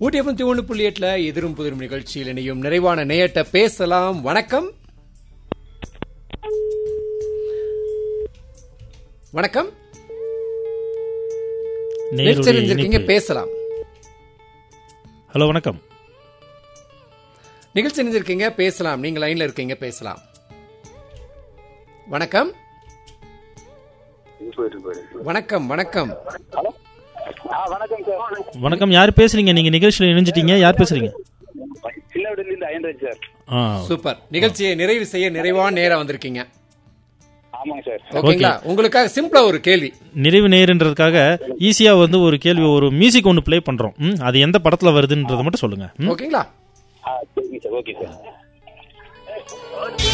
ஊட்டி FM ஒன்று புள்ளி எட்டுல எதிரும் புதிரும் நிகழ்ச்சியில் இணையும் நிறைவான நேயட்ட பேசலாம் வணக்கம் வணக்கம் நேருடைய நிகழ்ச்சியிருந்திருக்கீங்க இணைப்பு. பேசலாம் ஹலோ வணக்கம் நிகழ்ச்சி இருந்திருக்கீங்க பேசலாம் நீங்க லைன்ல இருக்கீங்க பேசலாம் வணக்கம் வணக்கம் வணக்கம் ஆ வணக்கம் சார் வணக்கம் யார் பேசுறீங்க நீங்க நிகழ்ச்சியில் இணைஞ்சிட்டீங்க யார் பேசுறீங்க சில்லவிடலேருந்து அயன்ராஜ் சார் ஆ சூப்பர் நிகழ்ச்சியை நிறைவு செய்ய நிறைவான நேரம் வந்திருக்கீங்க ஆமாங்க சார் ஓகேங்களா உங்களுக்காக சிம்பிளா ஒரு கேள்வி நிறைவு நேருன்றதுக்காக ஈஸியா வந்து ஒரு கேள்வி ஒரு மியூசிக் ஒன்று ப்ளே பண்றோம் ம், அது எந்த படத்துல வருதுன்றதை மட்டும் சொல்லுங்க ம்? ஓகேங்களா ஆ சரிங்க சார் ஓகே சார்